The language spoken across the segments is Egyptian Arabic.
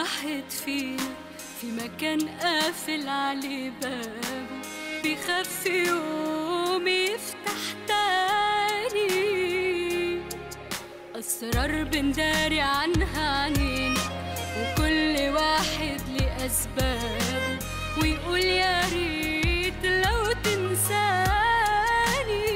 واحد فينا في مكان قافل عليه بابه بيخاف يوم يفتح تاني أسرار بنداري عنها عنينا وكل واحد ليه أسبابه ويقول يا ريت لو تنساني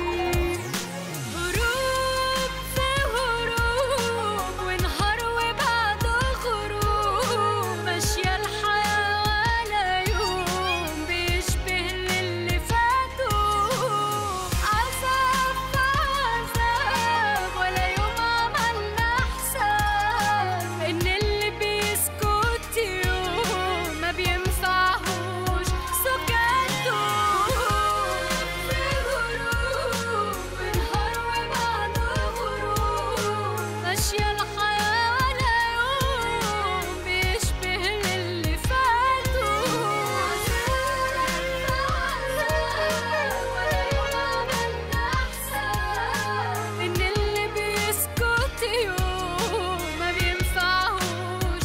غروب في غروب ونهار وبعده غروب ماشية الحياة ولا يوم بيشبه للي فاتوا عذاب في عذاب ولا يوم عملنا حساب إن اللي بيسكت يوم ما بينفعهوش سكاته في غروب ونهار وبعده غروب ماشية الحياة ولا يوم بيشبه للي فاتوا ولا يوم عملنا حساب إن اللي بيسكت يوم ما بينفعهوش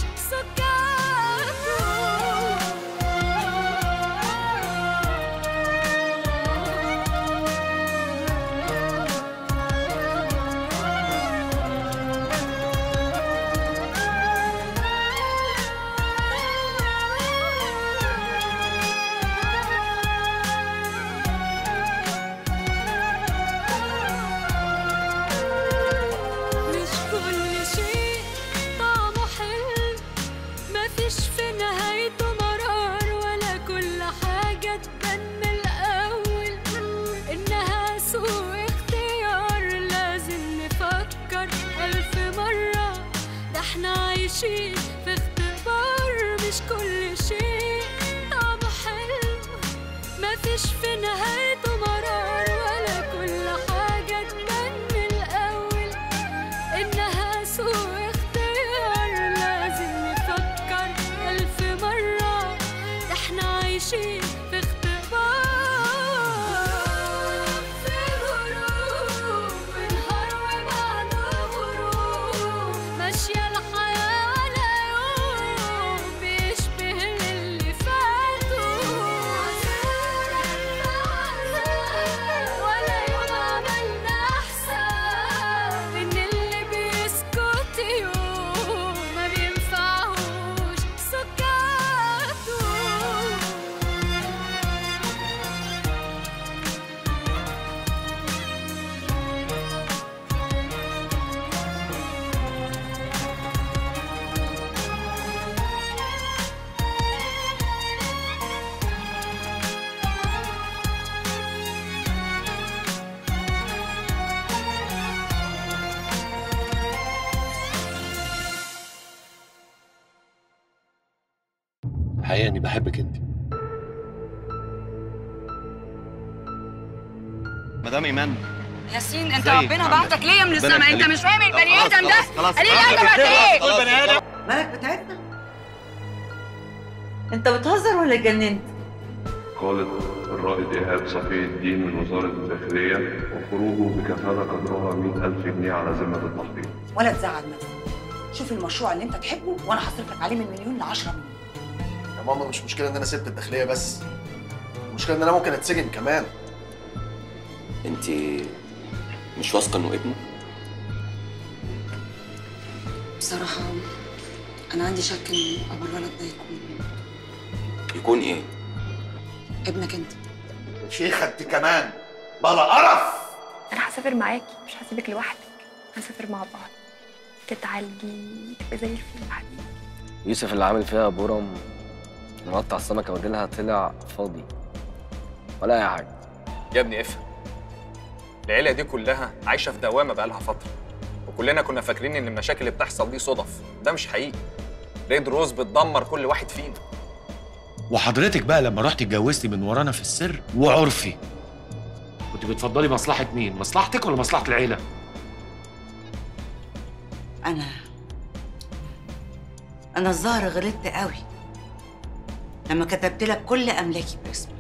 مش كل شيء طعمه حلو مفيش في نهايته مرار ولا كل حاجة تبان من الأول إنها سوء اختيار لازم نفكر ألف مرة ده احنا عايشين في اختبار مش كل شيء طعمه حلو مفيش في نهايته مرار ولا كل حاجة تبان من الأول إنها سوء اختيار لازم نفكر ألف مرة ده احنا عايشين في اختبار في غروب ونهار وبعده غروب ماشية الحياة ولا يوم بيشبه للي فاتوا ولا يوم عملنا حساب إن اللي بيسكت يوم ما بينفعهوش سكاته الحقيقه اني بحبك انت مدام ايمان ياسين انت ازيك؟ ربنا عاملة بعتك ليا من ربنا السما انت يخليك. مش فاهم البني خلاص، ادم ده خلاص، خلاص، قال لي خلاص، ادم كده. ايه دول بني ادم مالك بتاعتنا انت بتهزر ولا اتجننت قالت الرائد إيهاب صفي الدين من وزارة الداخلية وخروجه بكفالة قدرها 100000 جنيه على ذمة التحقيق ولا تزعل نفسك شوف المشروع اللي انت تحبه وانا هصرف لك عليه من مليون ل 10 مليون يا ماما مش مشكلة إن أنا سبت الداخلية بس المشكلة إن أنا ممكن أتسجن كمان انت مش واثقه انه ابنه بصراحة أنا عندي شك إن أبو الولد ده يكون يكون ايه ابنك أنت شيخة أنت كمان بلا قرف انا هسافر معاكي مش هسيبك لوحدك هنسافر مع بعض تتعالجي تبقى زي الفيل يا حبيبي يوسف اللي عامل فيها برم مقطع السمكة وديلها طلع فاضي ولا أي حاجة يا ابني افهم العيلة دي كلها عايشة في دوامة بقالها فترة وكلنا كنا فاكرين إن المشاكل اللي بتحصل دي صدف ده مش حقيقي ريد روز بتدمر كل واحد فينا وحضرتك بقى لما رحت اتجوزتي من ورانا في السر وعرفي كنت بتفضلي مصلحة مين؟ مصلحتك ولا مصلحة العيلة؟ انا انا الظاهر غلطت قوي لما كتبت لك كل املاكي باسمك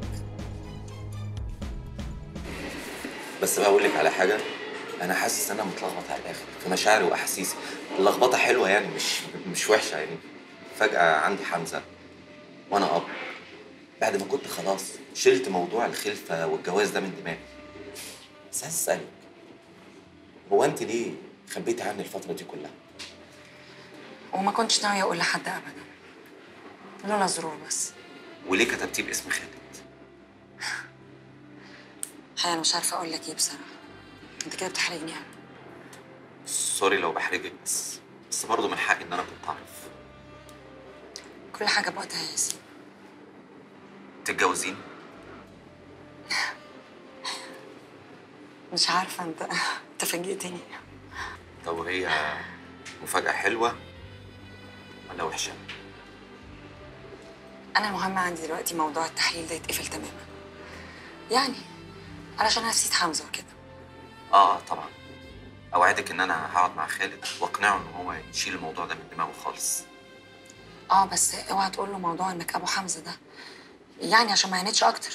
بس بقى اقول لك على حاجه انا حاسس ان انا متلخبط على الاخر في مشاعري واحاسيسي اللخبطه حلوه يعني مش مش وحشه يعني فجأة عندي حمزة وأنا أب بعد ما كنت خلاص شلت موضوع الخلفة والجواز ده من دماغي بس عايز أسألك هو أنت ليه خبيتي عني الفترة دي كلها؟ وما كنتش ناوية أقول لحد أبدا لولا ظروف بس وليه كتبتيه باسم خالد؟ الحقيقة أنا مش عارفة أقول لك إيه بصراحة أنت كده بتحرجني أوي سوري لو بحرجك بس بس برضه من حقي إن أنا كنت أعرف كل حاجة بوقتها يا ياسين تتجوزين؟ مش عارفة أنت أنت فاجئتني طب وهي مفاجأة حلوة ولا وحشة؟ أنا المهم عندي دلوقتي موضوع التحليل ده يتقفل تماما يعني علشان نفسية حمزة وكده آه طبعا أوعدك إن أنا هقعد مع خالد وأقنعه إن هو يشيل الموضوع ده من دماغه خالص اه بس اوعى تقول له موضوع انك ابو حمزه ده يعني عشان ما يعندش اكتر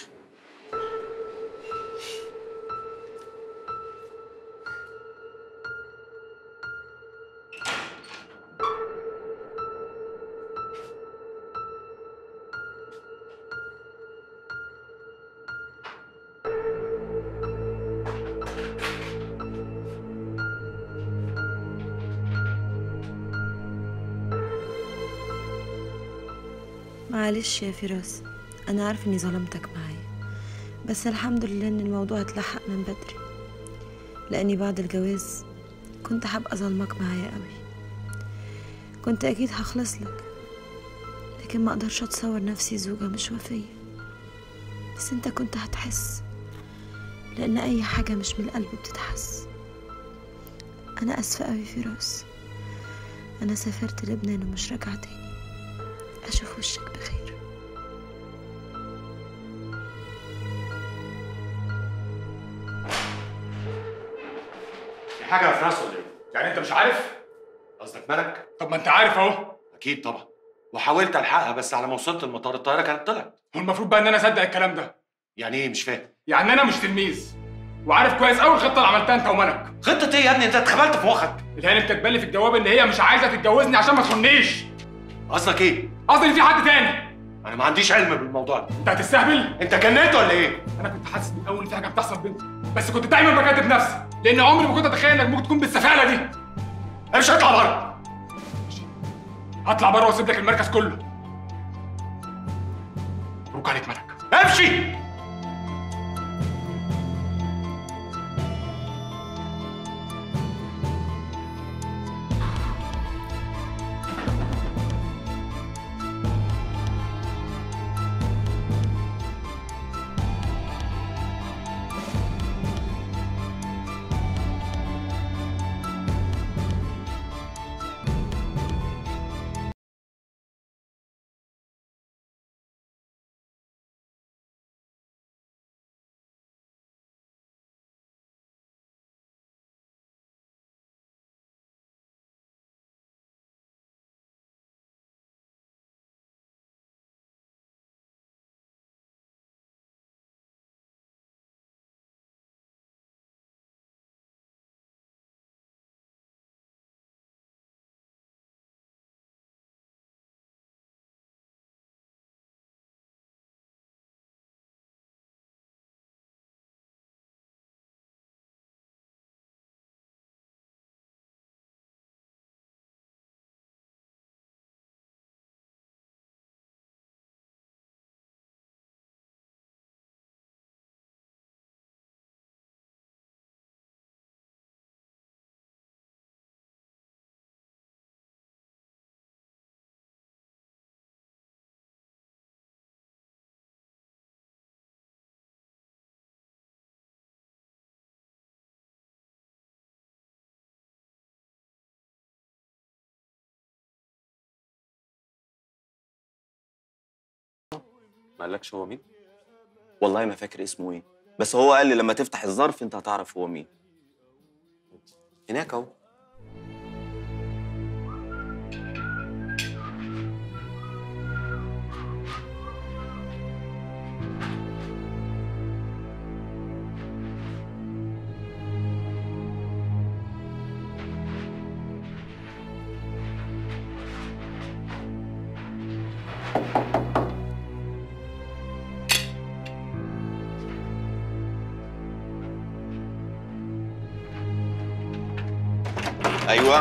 معلش يا فراس أنا عارفة إني ظلمتك معايا بس الحمد لله إن الموضوع اتلحق من بدري لأني بعد الجواز كنت هبقى ظلمك معايا قوي كنت أكيد هخلص لك لكن ما أقدرش أتصور نفسي زوجة مش وفية بس أنت كنت هتحس لأن أي حاجة مش من القلب بتتحس أنا آسفة قوي فراس أنا سافرت لبنان ومش راجعة تاني أشوف وشك بخير في حاجه يا فراس ولا ايه؟ يعني انت مش عارف؟ قصدك ملك؟ طب ما انت عارف اهو اكيد طبعا وحاولت الحقها بس على ما وصلت المطار الطياره كانت طلعت والمفروض بقى ان انا اصدق الكلام ده يعني ايه مش فاهم يعني انا مش تلميذ وعارف كويس قوي الخطه اللي عملتها انت وملك خطه ايه يا ابني انت اتخبلت في مخك الهانم كاتبه لي في الجواب ان هي مش عايزه تتجوزني عشان ما تخنيش قصدك ايه قصدي ان في حد تاني انا ما عنديش علم بالموضوع ده انت هتستهبل انت جنيت ولا ايه انا كنت حاسس من الاول ان في حاجه بتحصل بينكم بس كنت دايما بكاتب نفسي لان عمري ما كنت اتخيل انك ممكن تكون بالسفاله دي انا مش هطلع بره هطلع بره واسيب لك المركز كله مبروك عليك ملك امشي ما قالكش هو مين؟ والله ما فاكر اسمه ايه بس هو قال لي لما تفتح الظرف انت هتعرف هو مين هناك اهو ايوه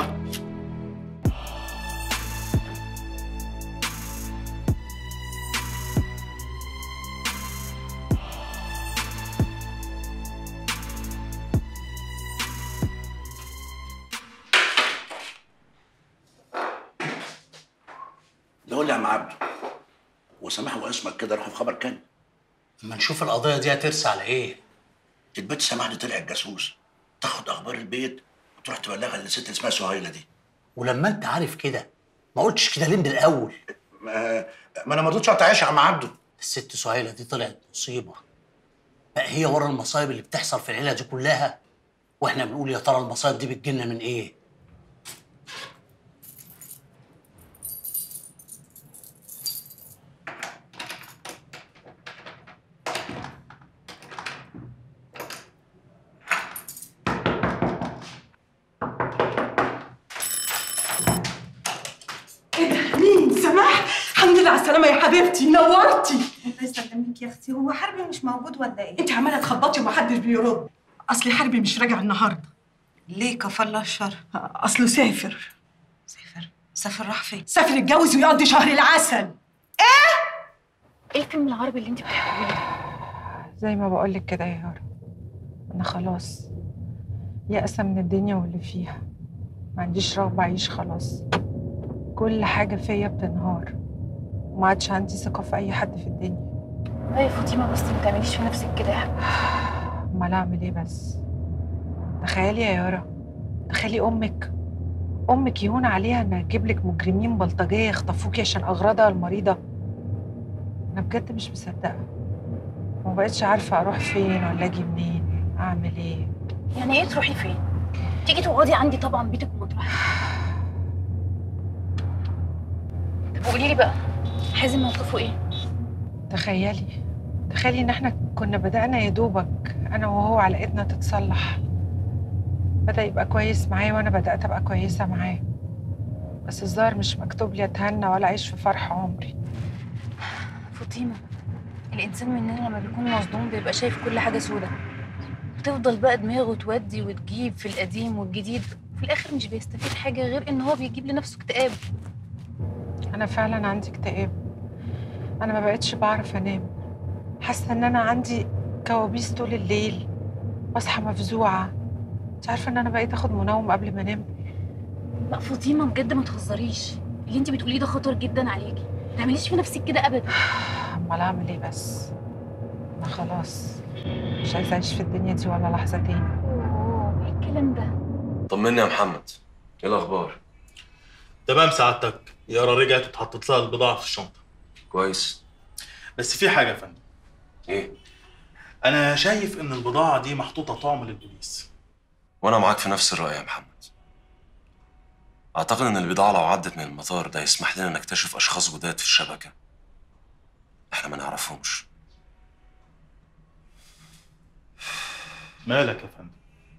ده قول لي يا عم عبده هو سامح واسمك كده راحوا في خبر كان اما نشوف القضيه دي هترسى على ايه البيت سامح دي طلعت جاسوس تاخد اخبار البيت وتروح تبلغها للست اللي اسمها سهيله دي ولما انت عارف كده ما قلتش كده ليه من الاول ما, ما انا ما رضيتش اقطعش يا عم عبده الست سهيله دي طلعت مصيبه بقى هي ورا المصايب اللي بتحصل في العيله دي كلها واحنا بنقول يا ترى المصايب دي بتجيلنا من ايه ايه ده مين سماح الحمد لله على السلامه يا حبيبتي نورتي الله يسلمك يا اختي هو حربي مش موجود ولا ايه؟ انت عماله تخبطي ومحدش بيرد اصلي حربي مش راجع النهارده ليه كفى الله الشر؟ اصله سافر سافر سافر راح فين؟ سافر يتجوز ويقضي شهر العسل ايه الفيلم العربي اللي انت بتحبيه ده؟ زي ما بقولك كده يا يارا انا خلاص يأسة من الدنيا واللي فيها ما عنديش رغبة أعيش خلاص كل حاجة فيا بتنهار وما عادش عندي ثقة في أي حد في الدنيا لا يا فاطمه بس ما تعمليش في نفسك كده يا حبيبتي أمال أعمل إيه بس تخيلي يا يارا تخيلي أمك أمك يهون عليها إنها تجيب لك مجرمين بلطجية يخطفوكي عشان أغراضها المريضة أنا بجد مش مصدقة وما بقتش عارفة أروح فين ولا أجي منين أعمل إيه يعني ايه تروحي فين؟ تيجي تقعدي عندي طبعا بيتك ومطرحك طب قولي لي بقى حازم موقفه ايه؟ تخيلي تخيلي ان احنا كنا بدأنا يا دوبك انا وهو علاقتنا تتصلح بدأ يبقى كويس معايا وانا بدأت ابقى كويسة معاه بس الظاهر مش مكتوب لي اتهنى ولا اعيش في فرح عمري فاطمه الانسان مننا لما بيكون مصدوم بيبقى شايف كل حاجه سودة بتفضل بقى دماغه تودي وتجيب في القديم والجديد في الاخر مش بيستفيد حاجه غير ان هو بيجيب لنفسه اكتئاب انا فعلا عندي اكتئاب انا ما بقتش بعرف انام حاسه ان انا عندي كوابيس طول الليل واصحى مفزوعه انت عارفه ان انا بقيت اخد منوم قبل ما انام لا فاطمه بجد ما تهزريش اللي انت بتقوليه ده خطر جدا عليكي ما تعمليش في نفسك كده ابدا امال اعمل ايه بس انا خلاص مش عايزه اعيش في الدنيا دي ولا لحظه تاني اوه ايه الكلام ده طمني يا محمد ايه الاخبار تمام سعادتك يارا رجعت واتحطت لها البضاعة في الشنطة كويس بس في حاجة يا فندم ايه أنا شايف إن البضاعة دي محطوطة طعم للبوليس وانا معاك في نفس الراي يا محمد اعتقد ان البضاعه لو عدت من المطار ده يسمح لنا نكتشف اشخاص جداد في الشبكه احنا ما نعرفهمش مالك يا فندم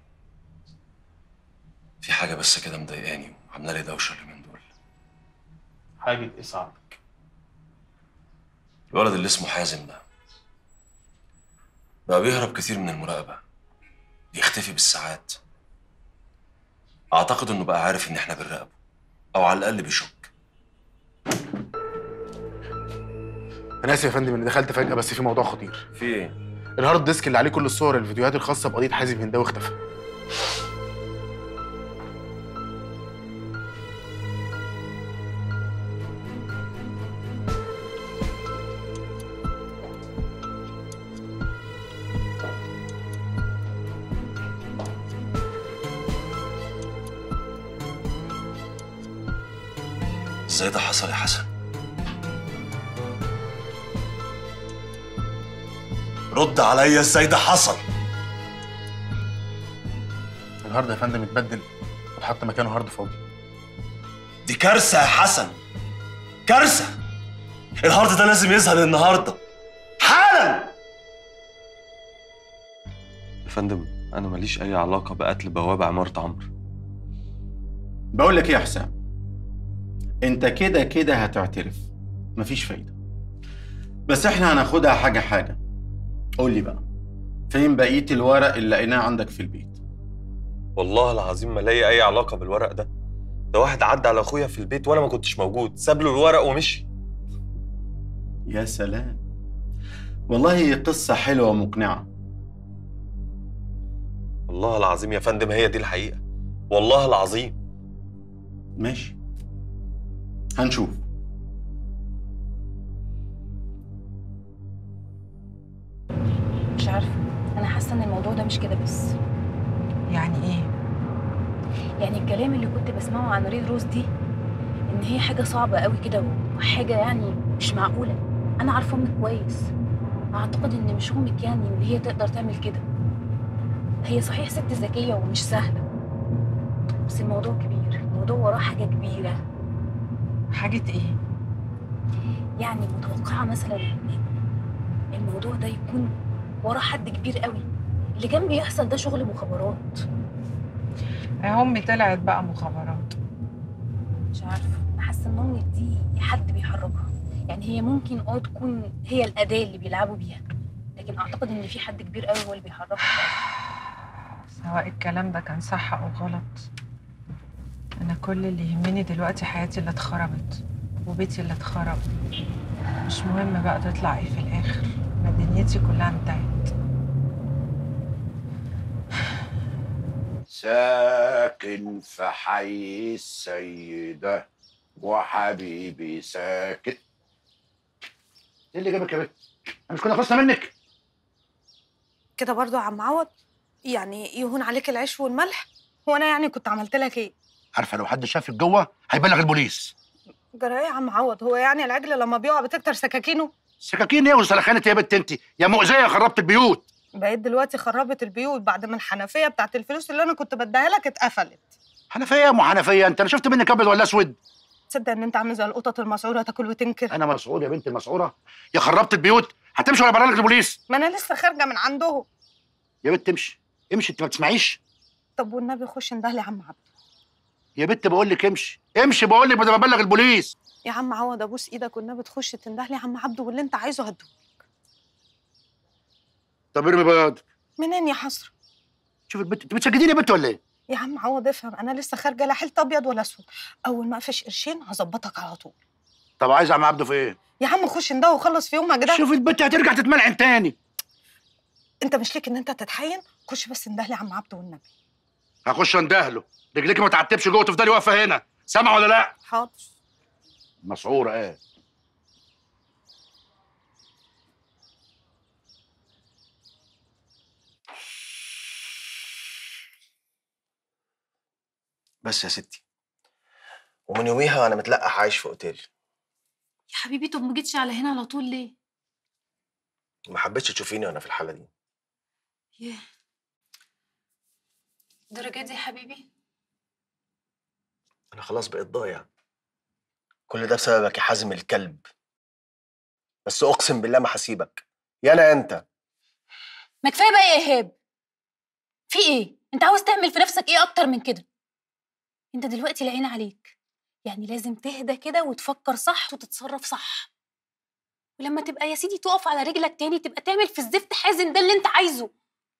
في حاجه بس كده مضايقاني وعامله لي دوشه اليومين دول حاجة إيه سعادتك الولد اللي اسمه حازم ده بقى بيهرب كتير من المراقبه بيختفي بالساعات اعتقد انه بقى عارف ان احنا بنراقبه او على الاقل بيشك انا اسف يا فندم اني دخلت فجاه بس في موضوع خطير في ايه الهارد ديسك اللي عليه كل الصور الفيديوهات الخاصه بقضيه حازم هنداوي اختفى ازاي ده حصل يا حسن رد عليا ازاي ده حصل الهارد يا فندم اتبدل واتحط مكانه هارد فاضي دي كارثه يا حسن كارثه الهارد ده لازم يظهر النهارده حالا يا فندم انا ماليش اي علاقه بقتل بوابه عماره عمرو بقول لك ايه يا حسام انت كده كده هتعترف مفيش فايده بس احنا هناخدها حاجه حاجه قول لي بقى فين بقيه الورق اللي لقيناه عندك في البيت والله العظيم ما لاقي اي علاقه بالورق ده ده واحد عدى على اخويا في البيت وانا ما كنتش موجود ساب له الورق ومشي يا سلام والله قصه حلوه ومقنعه والله العظيم يا فندم هي دي الحقيقه والله العظيم ماشي هنشوف مش عارفه انا حاسه ان الموضوع ده مش كده بس يعني ايه يعني الكلام اللي كنت بسمعه عن ريد روز دي ان هي حاجه صعبه قوي كده وحاجه يعني مش معقوله انا عارفه امك كويس اعتقد ان مش امك يعني اللي هي تقدر تعمل كده هي صحيح ست ذكيه ومش سهله بس الموضوع كبير الموضوع وراه حاجه كبيره حاجه ايه يعني متوقعه مثلا إن الموضوع ده يكون وراه حد كبير قوي اللي كان بيحصل ده شغل مخابرات يا امي طلعت بقى مخابرات مش عارفه انا حاسه ان امي دي حد بيحركها يعني هي ممكن اه تكون هي الاداه اللي بيلعبوا بيها لكن اعتقد ان في حد كبير قوي هو اللي بيحركها سواء الكلام ده كان صح او غلط انا كل اللي يهمني دلوقتي حياتي اللي اتخربت وبيتي اللي اتخرب مش مهم بقى تطلع ايه في الاخر انا دنيتي كلها انتهت ساكن في حي السيدة وحبيبي ساكن ايه اللي جابك يا بنت؟ احنا مش كنا خلصنا منك؟ كده برضو يا عم عوض يعني يهون عليك العيش والملح هو انا يعني كنت عملت لك ايه عارفه لو حد شافك جوه هيبلغ البوليس جرى ايه يا عم عوض هو يعني العجل لما بيقع بتكتر سكاكينه سكاكين ايه وسلخانه ايه يا بنت انت؟ يا مؤذيه خربت البيوت بقيت دلوقتي خربت البيوت بعد ما الحنفيه بتاعت الفلوس اللي انا كنت بديها لك اتقفلت حنفيه يا ام حنفيه انت انا شفت منك ابيض ولا اسود؟ تصدق ان انت عامل زي القطط المسعوره تاكل وتنكر انا مسعود يا بنت المسعوره يا خربت البيوت هتمشي ولا بلغ البوليس؟ ما انا لسه خارجه من عندهم يا بنت امشي امشي انت ما بتسمعيش طب والنبي خش اندهلي يا عم عبد يا بنت بقول لك امشي امشي بقول لك بدل ما ابلغ البوليس يا عم عوض ابوس ايدك والنبي تخش تندهلي يا عم عبده واللي انت عايزه هدوه طب ارمي بياض منين يا حسره شوف البنت انت بتسجديني يا بنت ولا ايه؟ يا عم عوض افهم انا لسه خارجه لا حلت ابيض ولا اسود اول ما اقفش قرشين هظبطك على طول طب عايز عم عبده في ايه؟ يا عم خش انده وخلص في يومك ده شوف البنت هترجع تتملعن تاني انت مش ليك ان انت تتحين خش بس اندهلي يا عم عبده والنبي هخش اندهله رجليكي ما تعتبش جوه تفضلي واقفه هنا سامعه ولا لا؟ حاضر مسعوره ايه؟ بس يا ستي ومن يوميها وانا متلقح عايش في اوتيل يا حبيبي طب ما جيتش على هنا على طول ليه ما حبيتش تشوفيني وانا في الحاله دي ياه الدرجة دي يا حبيبي انا خلاص بقيت ضايع كل ده بسببك يا حازم الكلب بس اقسم بالله ما هسيبك يا انا انت ما كفايه بقى يا ايهاب في ايه انت عاوز تعمل في نفسك ايه اكتر من كده انت دلوقتي العين عليك يعني لازم تهدى كده وتفكر صح وتتصرف صح ولما تبقى يا سيدي تقف على رجلك تاني تبقى تعمل في الزفت حازم ده اللي انت عايزه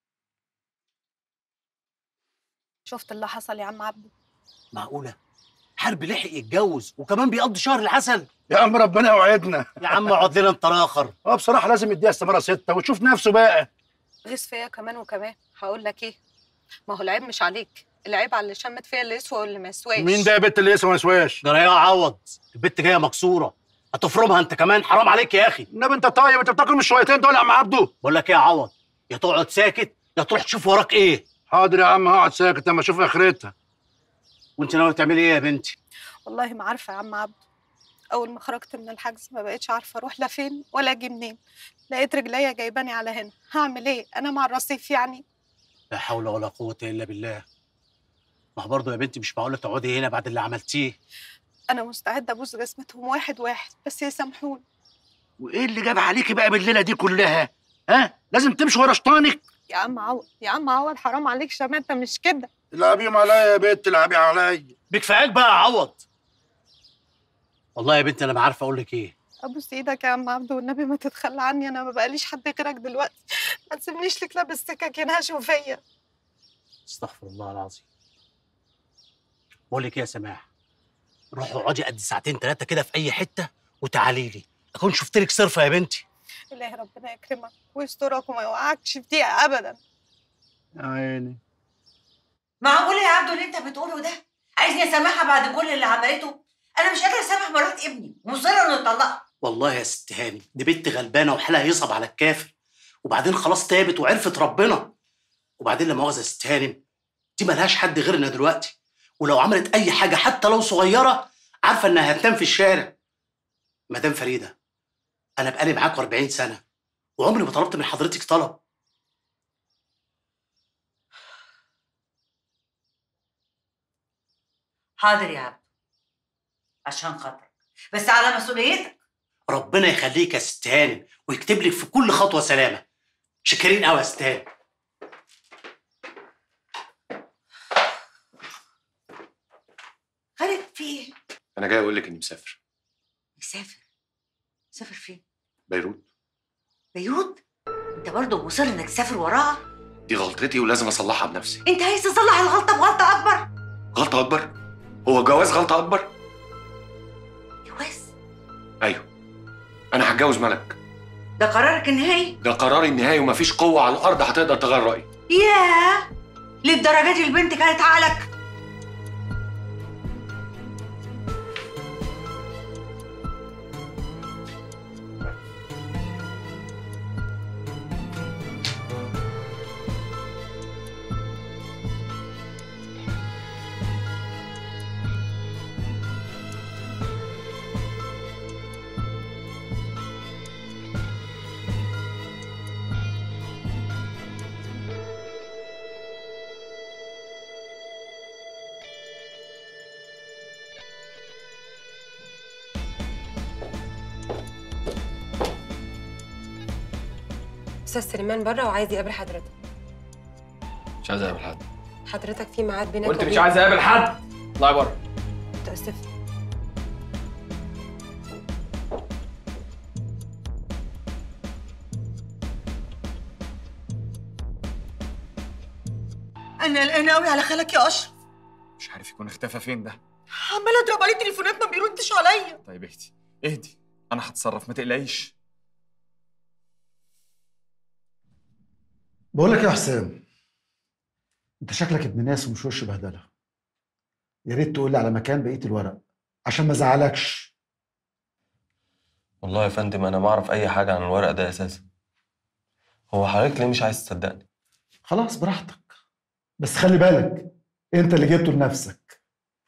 شفت اللي حصل يا عم عبده معقوله حرب لحق يتجوز وكمان بيقضي شهر العسل يا عم ربنا يوعدنا يا عم اقعد لنا انت راخر اه بصراحه لازم يديها استماره سته وتشوف نفسه بقى غيظ فيا كمان وكمان هقول لك ايه ما هو العيب مش عليك العيب على اللي شمت فيا اللي يسوى واللي ما يسواش مين ده يا بنت اللي يسوى ما يسواش جرى يا عوض البت جايه مكسوره هتفرمها انت كمان حرام عليك يا اخي النبي انت طيب انت بتاكل من الشويتين دول يا عم عبده بقول لك ايه يا عوض يا تقعد ساكت يا تروح تشوف وراك ايه حاضر يا عم هقعد ساكت اما اشوف اخرتها وانت ناوي تعملي ايه يا بنتي والله ما عارفه يا عم عبده اول ما خرجت من الحجز ما بقتش عارفه اروح لا فين ولا اجي منين لقيت رجليا جايباني على هنا هعمل ايه انا مع الرصيف يعني لا حول ولا قوه الا بالله ما هو برضه يا بنتي مش معقوله تقعدي هنا بعد اللي عملتيه انا مستعده ابوس جسمتهم واحد واحد بس يسامحوني وايه اللي جاب عليكي بقى بالليله دي كلها ها لازم تمشي ورا شيطانك يا عم عوض يا عم عوض حرام عليك شماتة مش كده العبيهم عليا يا بنت العبي عليا بكفاياك بقى يا عوض والله يا بنتي انا ما عارف اقول لك ايه ابوس ايدك يا عم عبده والنبي ما تتخلى عني انا ما بقاليش حد غيرك دلوقتي ما تسيبنيش لك لابس سكك ينهشوا فيا استغفر الله العظيم بقول لك إيه يا سماح روحي اقعدي قد ساعتين ثلاثه كده في اي حته وتعالي لي اكون شفت لك صرفه يا بنتي الله ربنا يكرمك ويسترك وما يوقعكش في دقيقه ابدا يا عيني معقول يا عبدو اللي انت بتقوله ده عايزني اسامحها بعد كل اللي عملته انا مش قادره اسامح مرات ابني مصره انه يطلقها والله يا ست هاني دي بنت غلبانه وحالها يصعب على الكافر وبعدين خلاص تابت وعرفت ربنا وبعدين لا مؤاخذه يا ست هانم دي ملهاش حد غيرنا دلوقتي ولو عملت اي حاجه حتى لو صغيره عارفه انها هتنام في الشارع مدام فريده انا بقالي معاكوا 40 سنه وعمري ما طلبت من حضرتك طلب حاضر يا عبدو عشان خاطرك بس على مسؤوليتك ربنا يخليك يا ست هانم ويكتب لك في كل خطوه سلامه شكرين قوي يا ست هانم خالد في ايه؟ انا جاي اقول لك اني مسافر مسافر مسافر فين؟ بيروت بيروت؟ انت برضه مصر انك تسافر وراها؟ دي غلطتي ولازم اصلحها بنفسي انت عايز تصلح الغلطه بغلطه اكبر؟ غلطه اكبر هو جواز غلطه اكبر جواز؟ ايوه انا هتجوز ملك ده قرارك النهائي؟ ده قراري النهائي ومفيش قوه على الارض هتقدر تغير رايي ياه للدرجه دي البنت كانت عقلك؟ استاذ سليمان بره وعايز يقابل حضرتك مش عايز اقابل حد حضرتك في ميعاد بينك قلت مش وبين- عايز اقابل حد اطلعي بره متاسف انا قلقانه قوي على خالك يا اشرف مش عارف يكون اختفى فين ده عمال اضرب عليه تليفونات ما بيردش عليا طيب اهدي اهدي انا هتصرف ما تقلقيش بقول لك يا حسام انت شكلك ابن ناس ومش وش بهدله يا ريت تقول لي على مكان بقيه الورق عشان ما ازعلكش والله يا فندم انا ما اعرف اي حاجه عن الورق ده اساسا هو حضرتك ليه مش عايز تصدقني خلاص براحتك بس خلي بالك انت اللي جبته لنفسك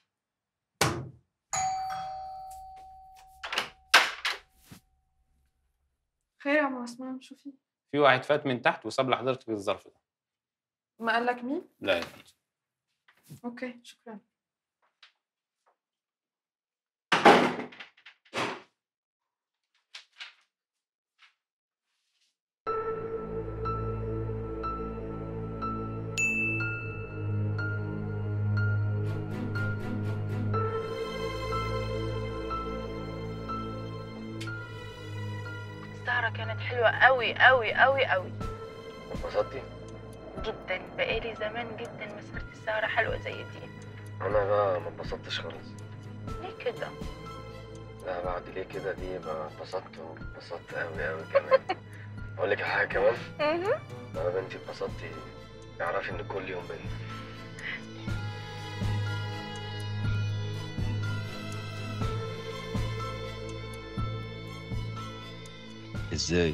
خير يا عم عثمان شوفي في واحد فات من تحت وساب لحضرتك الظرف ده ما قال لك مين؟ لا يا فندم. اوكي شكرا السهرة كانت حلوة قوي قوي قوي قوي انبسطتي؟ جدا بقالي زمان جدا ما سهرت السهرة حلوة زي دي انا بقى ما اتبسطتش خالص ليه كده؟ لا بعد ليه كده دي بقى اتبسطت واتبسطت قوي قوي كمان اقول لك على حاجه كمان لو يا بنتي اتبسطتي اعرفي ان كل يوم بينا ازاي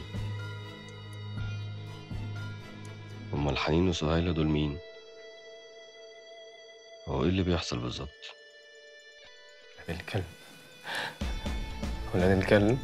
امال حنين وسهيلة دول مين هو ايه اللي بيحصل بالظبط الكلب ولاد الكلب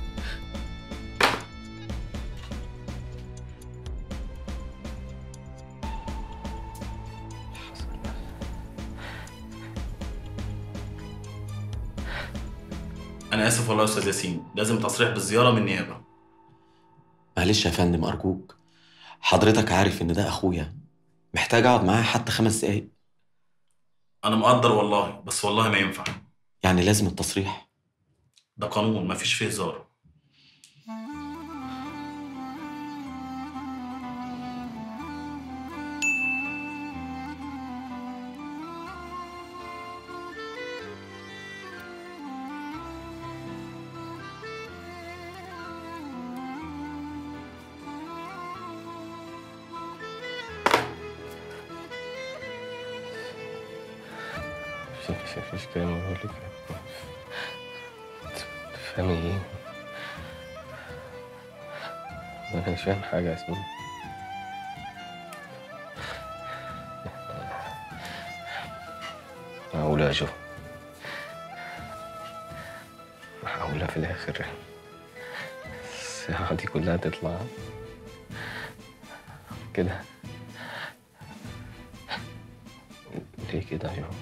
انا اسف والله يا استاذ ياسين لازم تصريح بالزياره من النيابه معلش يا فندم أرجوك حضرتك عارف إن ده أخويا محتاج أقعد معاه حتى خمس دقايق انا مقدر والله بس والله ما ينفع يعني لازم التصريح ده قانون مفيش فيه هزار مفيش مفيش كلام اقول لك تفهمي ايه انا مش فاهم حاجه يا ياسمين معقولة يا جو معقولة في الآخر الساعة دي كلها تطلع كده ليه كده يا جو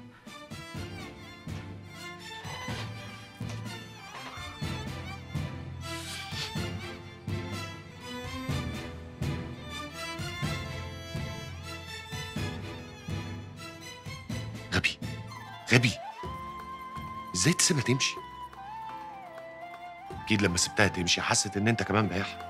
غبي غبي ازاي تسيبها تمشي اكيد لما سبتها تمشي حست ان انت كمان بايعها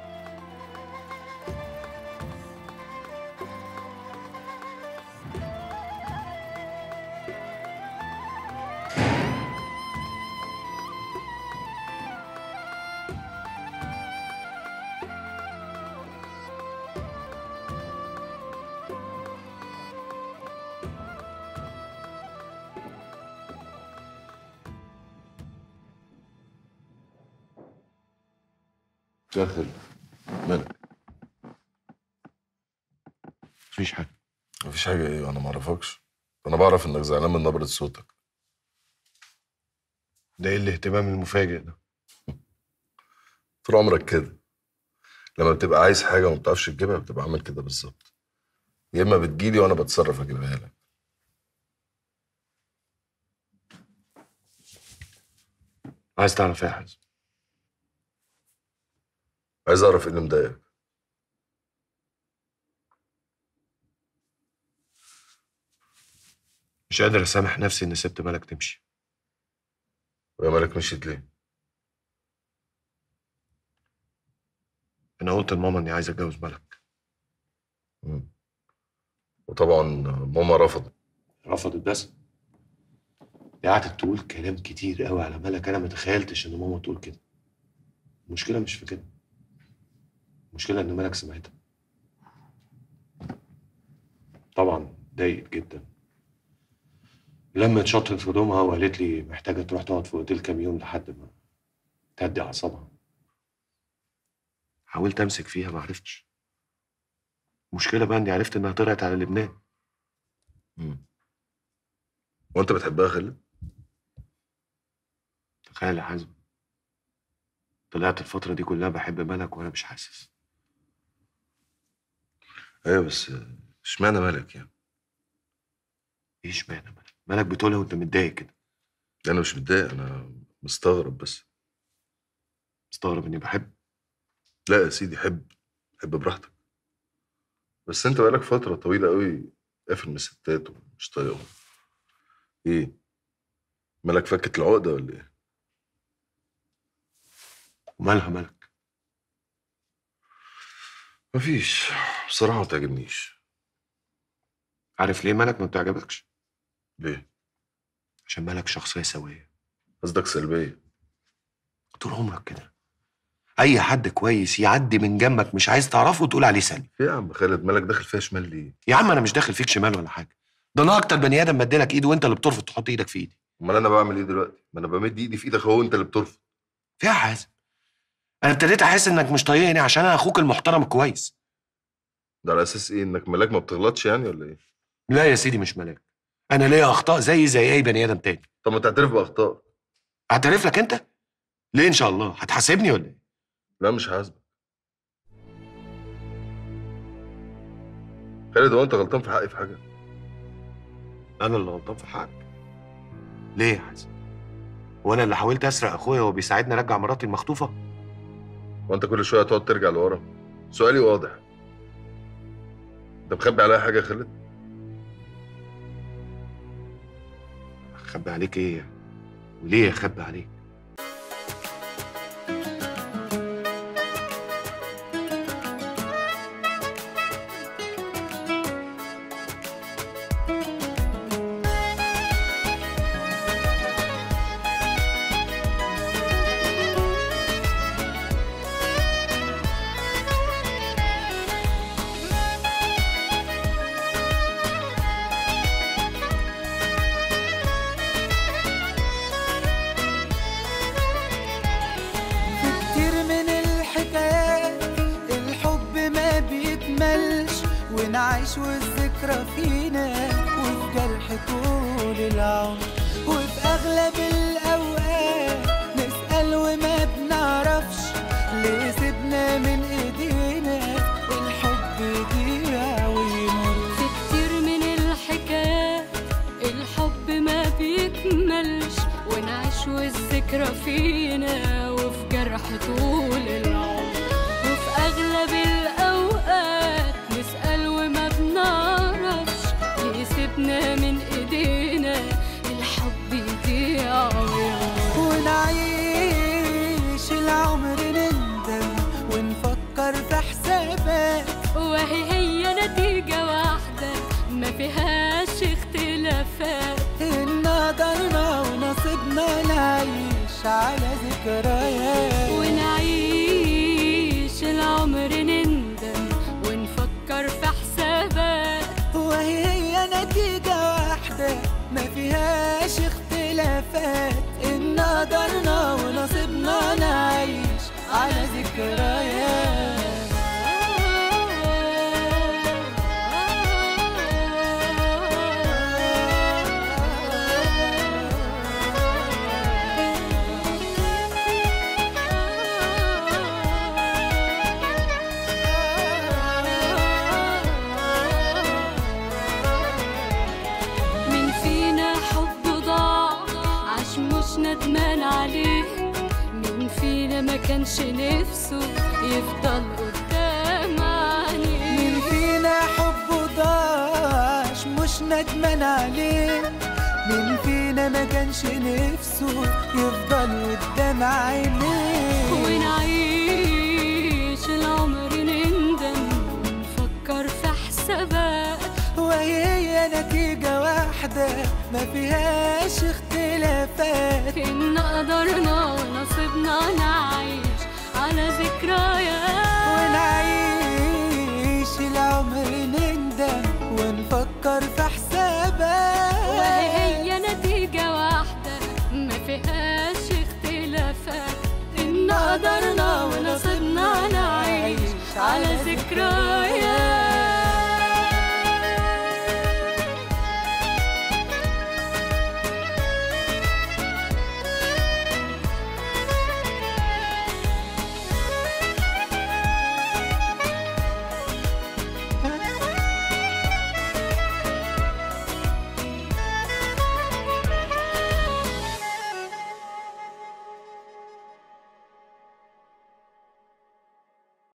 داخل مالك مفيش حاجه مفيش حاجه ايه انا ما اعرفكش انا بعرف انك زعلان من نبره صوتك ده ايه الاهتمام المفاجئ ده طول عمرك كده لما بتبقى عايز حاجه وما بتعرفش تجيبها بتبقى عامل كده بالظبط يا اما بتجيلي وانا بتصرف اجيبها لك عايز تعرف ايه يا حازم عايز اعرف ايه اللي مضايقك مش قادر اسامح نفسي اني سبت ملك تمشي ويا مالك مشيت ليه انا قلت لماما اني عايز اتجوز ملك مم. وطبعا ماما رفضت رفضت بس دي قعدت تقول كلام كتير قوي على ملك انا ما تخيلتش ان ماما تقول كده المشكله مش في كده المشكله ان ملك سمعتها طبعا ضايقت جدا لما شطت في هدومها وقالت لي محتاجه تروح تقعد في اوتيل كام يوم لحد ما تهدي اعصابها حاولت امسك فيها ما عرفتش المشكله بقى اني عرفت انها طلعت على لبنان وانت بتحبها خالد تخيل يا حازم طلعت الفترة دي كلها بحب ملك وأنا مش حاسس ايوه بس اشمعنى مالك يعني إيه اشمعنى ملك؟ ملك بتقولها وأنت متضايق كده انا مش متضايق انا مستغرب بس مستغرب إني بحب لا يا سيدي حب حب براحتك بس انت بقالك فترة طويلة قوي قافل من الستات ومش طايقهم ايه مالك فكت العقدة ولا ايه ومالها ملك مفيش بصراحة ما تعجبنيش عارف ليه ملك ما بتعجبكش؟ ليه؟ عشان ملك شخصية سوية قصدك سلبية طول عمرك كده أي حد كويس يعدي من جنبك مش عايز تعرفه وتقول عليه سلبي ايه يا عم خالد مالك داخل فيها شمال ليه؟ يا عم أنا مش داخل فيك شمال ولا حاجة ده أنا أكتر بني آدم مديلك إيد وأنت اللي بترفض تحط إيدك في إيدي امال انا بعمل ايه دلوقتي؟ ما انا بمد ايدي في ايدك اهو انت اللي بترفض فيها حازم أنا ابتديت أحس إنك مش طايقني عشان أنا أخوك المحترم الكويس ده على اساس ايه انك ملاك ما بتغلطش يعني ولا ايه؟ لا يا سيدي مش ملاك أنا ليا أخطاء زي زي أي بني آدم تاني طب ما تعترف باخطائك أعترف لك أنت؟ ليه إن شاء الله؟ هتحاسبني ولا إيه؟ لا مش هحاسبك خالد هو انت غلطان في حقي في حاجة؟ أنا اللي غلطان في حقك ليه يا حازم؟ وأنا اللي حاولت أسرق أخويا وهو بيساعدني أرجع مراتي المخطوفة؟ وانت كل شوية تقعد ترجع لورا سؤالي واضح انت مخبي عليا حاجة يا خالد؟ أخبي عليك إيه؟ وليه أخبي عليك؟ بيكملش ونعيش والذكرى فينا وفي جرح طول العمر وفي أغلب الأوقات نسأل وما بنعرفش ليه سيبنا من إيدينا الحب يضيع ويمر في كتير من الحكايات الحب ما بيكملش ونعيش والذكرى فينا وفي جرح طول العمر وفي أغلب الأوقات نسأل وما بنعرفش يسيبنا من إيدينا الحب يضيع ويمر ونعيش العمر نندم ونفكر في حسابات وهي هي نتيجة واحدة ما فيهاش اختلافات إن قدرنا ونصيبنا نعيش على ذكريات ونعيش العمر نندم ونفكر في حسابات وهي هي نتيجة واحدة ما فيهاش اختلافات إن قدرنا ونصيبنا نعيش على ذكريات مين فينا حب ضاع عاش مش ندمان عليه مين فينا ما كانش نفسه يفضل قدام عينيه مين فينا حبه ضاعش مش ندمان عليه مين فينا ما كانش نفسه يفضل قدام عينيه ونعيش العمر نندم ونفكر في حسابات وهي هي نتيجة واحدة ما فيهاش اختلافات إن قدرنا ونصيبنا نعيش على ذكريات ونعيش العمر نندم ونفكر في حسابات وهي هي نتيجة واحدة ما فيهاش اختلافات إن قدرنا ونصيبنا نعيش على ذكريات